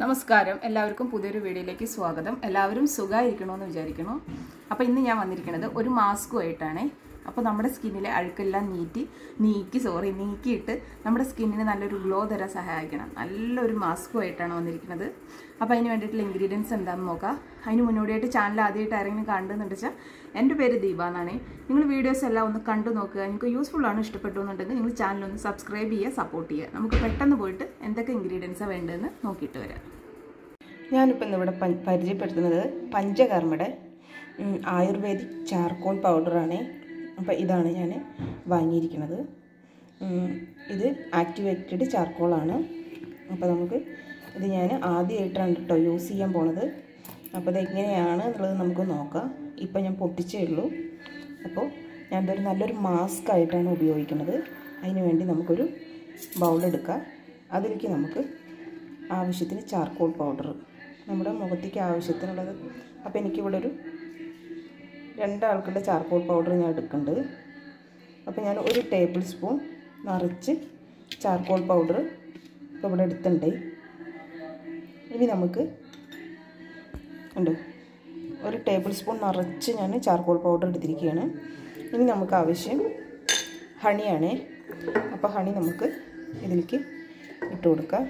നമസ്കാരം എല്ലാവർക്കും പുതിയൊരു വീഡിയോയിലേക്ക് സ്വാഗതം എല്ലാവരും സുഖമായിരിക്കണമെന്ന് വിചാരിക്കുന്നു അപ്പോൾ ഇന്ന് ഞാൻ വന്നിരിക്കുന്നത് ഒരു മാസ്കുമായിട്ടാണ് അപ്പോൾ നമ്മുടെ സ്കിന്നിലെ അഴുക്കെല്ലാം നീറ്റി നീക്കി സോറി നീക്കിയിട്ട് നമ്മുടെ സ്കിന്നിന് നല്ലൊരു ഗ്ലോ തരാൻ സഹായിക്കണം നല്ലൊരു മാസ്കുമായിട്ടാണ് വന്നിരിക്കുന്നത് അപ്പോൾ അതിന് വേണ്ടിയിട്ടുള്ള ഇൻഗ്രീഡിയൻസ് എന്താണെന്ന് നോക്കാം അതിന് മുന്നോടിയായിട്ട് ചാനൽ ആദ്യമായിട്ട് ആരെങ്കിലും കണ്ടെന്ന് വെച്ചാൽ എൻ്റെ പേര് ദീപ എന്നാണ് നിങ്ങൾ വീഡിയോസ് എല്ലാം ഒന്ന് കണ്ടു നോക്കുക നിങ്ങൾക്ക് യൂസ്ഫുൾ ആണ് ഇഷ്ടപ്പെട്ടു എന്നുണ്ടെങ്കിൽ നിങ്ങൾ ചാനൽ ഒന്ന് സബ്സ്ക്രൈബ് ചെയ്യുക സപ്പോർട്ട് ചെയ്യുക നമുക്ക് പെട്ടെന്ന് പോയിട്ട് എന്തൊക്കെ ഇൻഗ്രീഡിയൻസാണ് വേണ്ടതെന്ന് നോക്കിയിട്ട് വരാം ഞാനിപ്പോൾ ഇന്നിവിടെ പ പരിചയപ്പെടുത്തുന്നത് പഞ്ചകർമ്മയുടെ ഉം, ആയുർവേദിക് ചാർക്കോൾ പൗഡറാണ് അപ്പോൾ ഇതാണ് ഞാൻ വാങ്ങിയിരിക്കുന്നത് ഉം, ഇത് ആക്ടിവേറ്റഡ് ചാർക്കോളാണ് അപ്പോൾ നമുക്ക് ഇത് ഞാൻ ആദ്യമായിട്ടാണ് കേട്ടോ യൂസ് ചെയ്യാൻ പോണത് അപ്പോൾ ഇത് എങ്ങനെയാണ് എന്നുള്ളത് നമുക്ക് നോക്കാം ഇപ്പോൾ ഞാൻ പൊട്ടിച്ചേ ഉള്ളൂ അപ്പോൾ ഞാനിതൊരു നല്ലൊരു മാസ്ക് ആയിട്ടാണ് ഉപയോഗിക്കുന്നത് അതിന് വേണ്ടി നമുക്കൊരു ബൗൾ എടുക്കാം അതിലേക്ക് നമുക്ക് ആവശ്യത്തിന് ചാർക്കോൾ പൗഡർ നമ്മുടെ മുഖത്തേക്ക് ആവശ്യത്തിനുള്ളത് അപ്പോൾ എനിക്കിവിടെ ഒരു രണ്ടാൾക്കുള്ള ചാർക്കോൾ പൗഡർ ഞാൻ എടുക്കുന്നുണ്ട് അപ്പോൾ ഞാൻ ഒരു ടേബിൾ സ്പൂൺ നിറച്ച് ചാർക്കോൾ പൗഡർ ഇപ്പോൾ ഇവിടെ എടുത്തിട്ടുണ്ട് ഇനി നമുക്ക് ഉണ്ട് ഒരു ടേബിൾ സ്പൂൺ നിറച്ച് ഞാൻ ചാർക്കോൾ പൗഡർ എടുത്തിരിക്കുകയാണ് ഇനി നമുക്ക് ആവശ്യം ഹണിയാണ് അപ്പോൾ ഹണി നമുക്ക് ഇതിലേക്ക് ഇട്ട് കൊടുക്കാം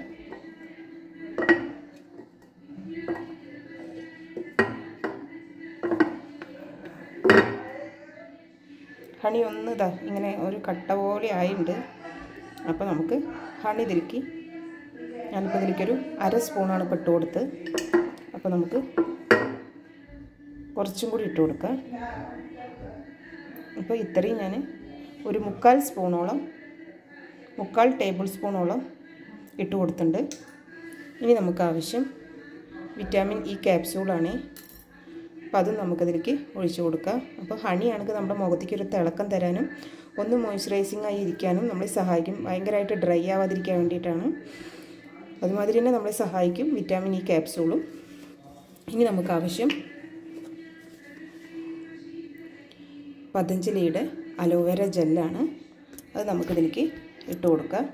ഹണി ഒന്ന് ഇതാ ഇങ്ങനെ ഒരു കട്ട പോലെ ആയിട്ടുണ്ട് അപ്പോൾ നമുക്ക് ഹണി ഇതിലേക്ക് ഞാനിപ്പോൾ ഇതിലേക്കൊരു അര സ്പൂണാണ് ഇപ്പോൾ ഇട്ട് കൊടുത്ത് അപ്പോൾ നമുക്ക് കുറച്ചും കൂടി ഇട്ട് കൊടുക്കാം അപ്പോൾ ഇത്രയും ഞാൻ ഒരു മുക്കാൽ സ്പൂണോളം മുക്കാൽ ടേബിൾ സ്പൂണോളം ഇട്ട് കൊടുത്തിട്ടുണ്ട് ഇനി നമുക്ക് ആവശ്യം വിറ്റാമിൻ ഇ ക്യാപ്സ്യൂളാണ് അപ്പോൾ അതും നമുക്കതിലേക്ക് ഒഴിച്ചു കൊടുക്കാം അപ്പോൾ ഹണിയാണെങ്കിൽ നമ്മുടെ മുഖത്തേക്ക് ഒരു തിളക്കം തരാനും ഒന്ന് മോയ്സ്ചറൈസിങ് ആയി ഇരിക്കാനും നമ്മളെ സഹായിക്കും ഭയങ്കരമായിട്ട് ഡ്രൈ ആവാതിരിക്കാൻ വേണ്ടിയിട്ടാണ് അതുമാതിരി തന്നെ നമ്മളെ സഹായിക്കും വിറ്റാമിൻ ഇ ക്യാപ്സ്യൂളും ഇനി നമുക്ക് ആവശ്യം പതഞ്ജലിയുടെ അലോവേര ജെല്ലാണ് അത് നമുക്കിതിലേക്ക് ഇട്ട് കൊടുക്കാം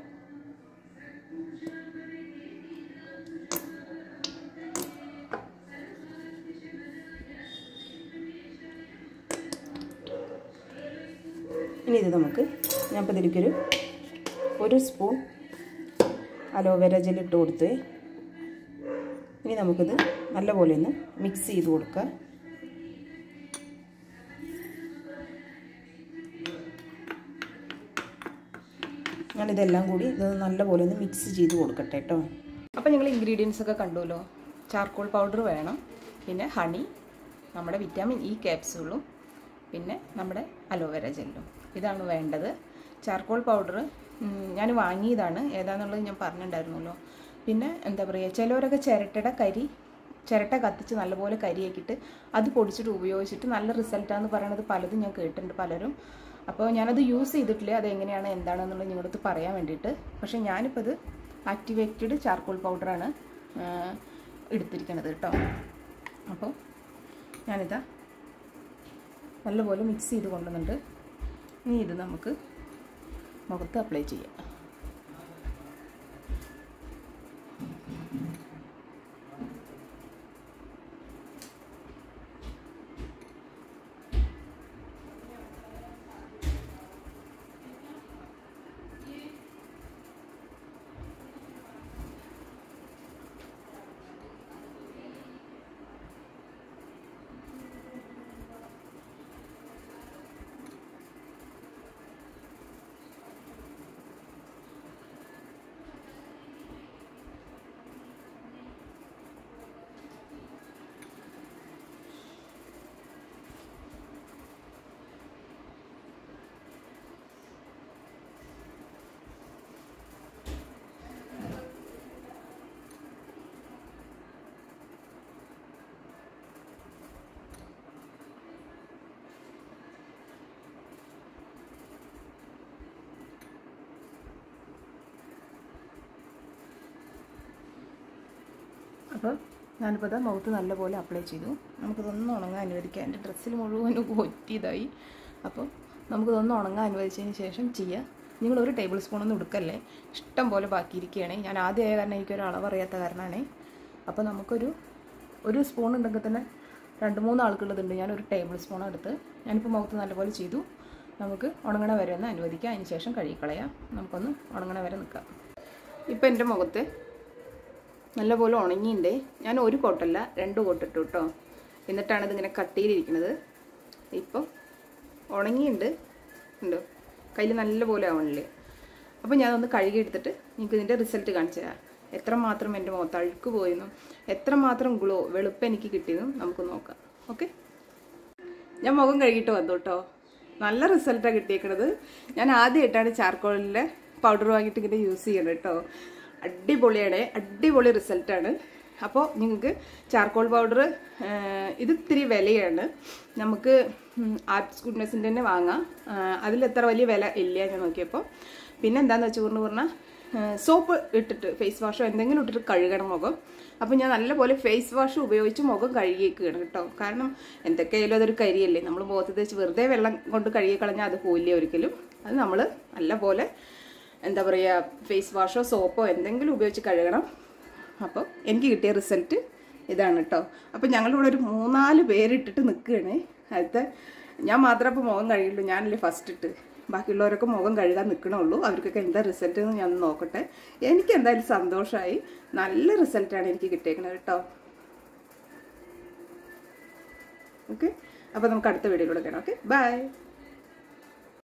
ഇനി ഇത് നമുക്ക് ഞാൻ ഇപ്പോൾ ഇതിലേക്കൊരു ഒരു സ്പൂൺ അലോവേര ജെൽ ഇട്ട് കൊടുത്ത് ഇനി നമുക്കിത് നല്ലപോലെ ഒന്ന് മിക്സ് ചെയ്ത് കൊടുക്കാം ഞാനിതെല്ലാം കൂടി ഇത് നല്ലപോലെ ഒന്ന് മിക്സ് ചെയ്ത് കൊടുക്കട്ടെ കേട്ടോ അപ്പോൾ നിങ്ങൾ ഇൻഗ്രീഡിയൻസ് ഒക്കെ കണ്ടുല്ലോ ചാർക്കോൾ പൗഡർ വേണം പിന്നെ ഹണി നമ്മുടെ വിറ്റാമിൻ ഇ ക്യാപ്സ്യൂളും പിന്നെ നമ്മുടെ അലോവേര ജെല്ലും ഇതാണ് വേണ്ടത് ചാർക്കോൾ പൗഡർ ഞാൻ വാങ്ങിയതാണ് ഏതാണെന്നുള്ളത് ഞാൻ പറഞ്ഞിട്ടുണ്ടായിരുന്നല്ലോ പിന്നെ എന്താ പറയുക ചിലവരൊക്കെ ചിരട്ടയുടെ കരി ചിരട്ട കത്തിച്ച് നല്ലപോലെ കരിയാക്കിയിട്ട് അത് പൊടിച്ചിട്ട് ഉപയോഗിച്ചിട്ട് നല്ല റിസൾട്ടാന്ന് പറയണത് പലതും ഞാൻ കേട്ടിട്ടുണ്ട് പലരും അപ്പോൾ ഞാനത് യൂസ് ചെയ്തിട്ടില്ല അത് എങ്ങനെയാണ് എന്താണെന്നുള്ളത് നിങ്ങളടുത്ത് പറയാൻ വേണ്ടിയിട്ട് പക്ഷേ ഞാനിപ്പോൾ ഇത് ആക്ടിവേറ്റഡ് ചാർക്കോൾ പൗഡറാണ് എടുത്തിരിക്കുന്നത് കേട്ടോ അപ്പോൾ ഞാനിതാ നല്ലപോലെ മിക്സ് ചെയ്ത് കൊണ്ടുവന്നുണ്ട് ഇനി ഇത് നമുക്ക് മുഖത്ത് അപ്ലൈ ചെയ്യാം അപ്പോൾ ഞാനിപ്പോൾ ഇതാ മുഖത്ത് നല്ലപോലെ അപ്ലൈ ചെയ്തു നമുക്കിതൊന്നും ഉണങ്ങാൻ അനുവദിക്കാം എൻ്റെ ഡ്രസ്സിൽ മുഴുവനും കൊറ്റിയതായി അപ്പോൾ നമുക്കിതൊന്നും ഉണങ്ങാൻ അനുവദിച്ചതിന് ശേഷം ചെയ്യുക നിങ്ങൾ ഒരു ടേബിൾ സ്പൂണൊന്നും എടുക്കല്ലേ ഇഷ്ടം പോലെ ബാക്കിയിരിക്കുകയാണ് ഞാൻ ആദ്യമായ കാരണം എനിക്കൊരു അളവ് അറിയാത്ത കാരണമാണ് അപ്പോൾ നമുക്കൊരു ഒരു സ്പൂൺ ഉണ്ടെങ്കിൽ തന്നെ രണ്ട് മൂന്ന് ആൾക്കുള്ളതുണ്ട് ഞാൻ ഒരു ടേബിൾ സ്പൂൺ എടുത്ത് ഞാനിപ്പോൾ മുഖത്ത് നല്ലപോലെ ചെയ്തു നമുക്ക് ഉണങ്ങണ വരെ ഒന്ന് അനുവദിക്കാം അതിന് ശേഷം കഴുകിക്കളയാം നമുക്കൊന്ന് ഉണങ്ങണ വരെ നിൽക്കാം ഇപ്പം എൻ്റെ മുഖത്ത് നല്ലപോലെ ഉണങ്ങിയിട്ടുണ്ട് ഞാൻ ഒരു കോട്ടല്ല രണ്ട് കോട്ടിട്ടു കേട്ടോ എന്നിട്ടാണ് ഇതിങ്ങനെ കട്ടിയിലിരിക്കുന്നത് ഇപ്പം ഉണങ്ങിയിട്ടുണ്ട് ഉണ്ടോ കയ്യിൽ നല്ലപോലെ ആവണില്ലേ അപ്പോൾ ഞാനൊന്ന് കഴുകിയെടുത്തിട്ട് നിങ്ങൾക്ക് ഇതിൻ്റെ റിസൾട്ട് കാണിച്ചു തരാം എത്രമാത്രം എൻ്റെ മുഖത്ത് അഴുക്ക് പോയെന്നും എത്രമാത്രം ഗ്ലോ വെളുപ്പ് എനിക്ക് കിട്ടിയെന്നും നമുക്ക് നോക്കാം ഓക്കെ ഞാൻ മുഖം കഴുകിയിട്ട് വന്നു കേട്ടോ നല്ല റിസൾട്ടാണ് കിട്ടിയേക്കണത് ഞാൻ ആദ്യമായിട്ടാണ് ചാർക്കോളിൻ്റെ പൗഡർ വാങ്ങിയിട്ട് ഇങ്ങനെ യൂസ് ചെയ്യണത് കേട്ടോ അടിപൊളിയാണ് അടിപൊളി റിസൾട്ടാണ് അപ്പോൾ നിങ്ങൾക്ക് ചാർക്കോൾ പൗഡർ ഇത് ഇത്തിരി വിലയാണ് നമുക്ക് ആർട്സ് ഗുഡ്നെസ്സിൻ്റെ തന്നെ വാങ്ങാം അതിൽ എത്ര വലിയ വില ഇല്ല ഞാൻ നോക്കിയപ്പോൾ പിന്നെ എന്താണെന്ന് വെച്ചുകൊണ്ട് പറഞ്ഞാൽ സോപ്പ് ഇട്ടിട്ട് ഫേസ് വാഷോ എന്തെങ്കിലും ഇട്ടിട്ട് കഴുകണം മുഖം അപ്പോൾ ഞാൻ നല്ലപോലെ ഫേസ് വാഷ് ഉപയോഗിച്ച് മുഖം കഴുകിയേക്കുകയാണ് കേട്ടോ കാരണം എന്തൊക്കെയായാലും അതൊരു കരിയല്ലേ നമ്മൾ മുഖത്ത് തേച്ച് വെറുതെ വെള്ളം കൊണ്ട് കഴുകി കളഞ്ഞാൽ അത് പോയില്ലേ ഒരിക്കലും അത് നമ്മൾ നല്ലപോലെ എന്താ പറയുക ഫേസ് വാഷോ സോപ്പോ എന്തെങ്കിലും ഉപയോഗിച്ച് കഴുകണം അപ്പോൾ എനിക്ക് കിട്ടിയ റിസൾട്ട് ഇതാണ് കേട്ടോ അപ്പോൾ ഞങ്ങളിവിടെ ഒരു മൂന്നാല് പേരിട്ടിട്ട് നിൽക്കുകയാണ് അടുത്ത ഞാൻ മാത്രമേ അപ്പോൾ മുഖം കഴിയുള്ളൂ ഞാനല്ലേ ഫസ്റ്റ് ഇട്ട് ബാക്കിയുള്ളവരൊക്കെ മുഖം കഴുകാൻ നിൽക്കണുള്ളൂ അവർക്കൊക്കെ എന്താ റിസൾട്ട് എന്ന് ഞാൻ നോക്കട്ടെ എനിക്ക് എന്തായാലും സന്തോഷമായി നല്ല റിസൾട്ടാണ് എനിക്ക് കിട്ടിയേക്കുന്നത് കേട്ടോ ഓക്കെ അപ്പോൾ നമുക്ക് അടുത്ത വീഡിയോയിലൂടെ കാണാം ഓക്കെ ബൈ